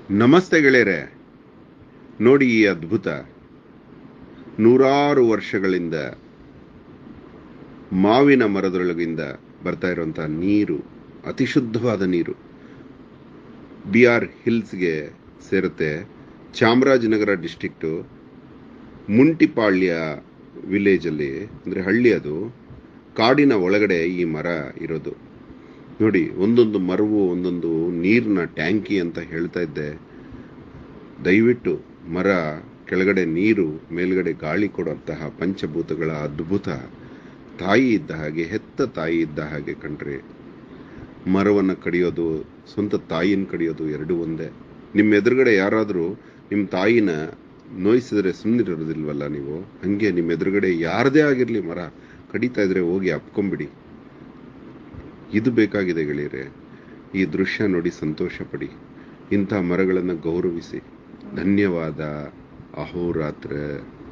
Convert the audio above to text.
ನಮಸ್ತೆ ಗೆಳೆಯರೆ ನೋಡಿ ಈ ಅದ್ಭುತ ನೂರಾರು ವರ್ಷಗಳಿಂದ ಮಾವಿನ ಮರದೊಳಗಿಂದ ಬರ್ತಾ ಇರುವಂತಹ ನೀರು ಅತಿ ಶುದ್ಧವಾದ ನೀರು ಬಿ ಆರ್ ಹಿಲ್ಸ್ಗೆ ಸೇರುತ್ತೆ ಚಾಮರಾಜನಗರ ಡಿಸ್ಟಿಕ್ಟು ಮುಂಟಿಪಾಳ್ಯ ವಿಲೇಜಲ್ಲಿ ಅಂದರೆ ಹಳ್ಳಿ ಅದು ಕಾಡಿನ ಒಳಗಡೆ ಈ ಮರ ಇರೋದು ನೋಡಿ ಒಂದೊಂದು ಮರವು ಒಂದೊಂದು ನೀರಿನ ಟ್ಯಾಂಕಿ ಅಂತ ಹೇಳ್ತಾ ಇದ್ದೆ ದಯವಿಟ್ಟು ಮರ ಕೆಳಗಡೆ ನೀರು ಮೇಲ್ಗಡೆ ಗಾಳಿ ಕೊಡುವಂತಹ ಪಂಚಭೂತಗಳ ಅದ್ಭುತ ತಾಯಿ ಇದ್ದ ಹಾಗೆ ಹೆತ್ತ ತಾಯಿ ಇದ್ದ ಹಾಗೆ ಕಣ್ರಿ ಮರವನ್ನು ಕಡಿಯೋದು ಸ್ವಂತ ತಾಯಿನ ಕಡಿಯೋದು ಎರಡೂ ಒಂದೇ ನಿಮ್ಮ ಎದುರುಗಡೆ ಯಾರಾದರೂ ನಿಮ್ಮ ತಾಯಿನ ನೋಯಿಸಿದ್ರೆ ಸುಮ್ಮನಿರೋದಿಲ್ವಲ್ಲ ನೀವು ಹಂಗೆ ನಿಮ್ಮ ಎದುರುಗಡೆ ಯಾರದೇ ಆಗಿರಲಿ ಮರ ಕಡಿತಾ ಇದ್ರೆ ಹೋಗಿ ಅಪ್ಕೊಂಬಿಡಿ ಇದು ಬೇಕಾಗಿದೆ ಗೆಳೆಯರೆ ಈ ದೃಶ್ಯ ನೋಡಿ ಸಂತೋಷ ಪಡಿ ಇಂಥ ಮರಗಳನ್ನು ಗೌರವಿಸಿ ಧನ್ಯವಾದ ಅಹೋರಾತ್ರ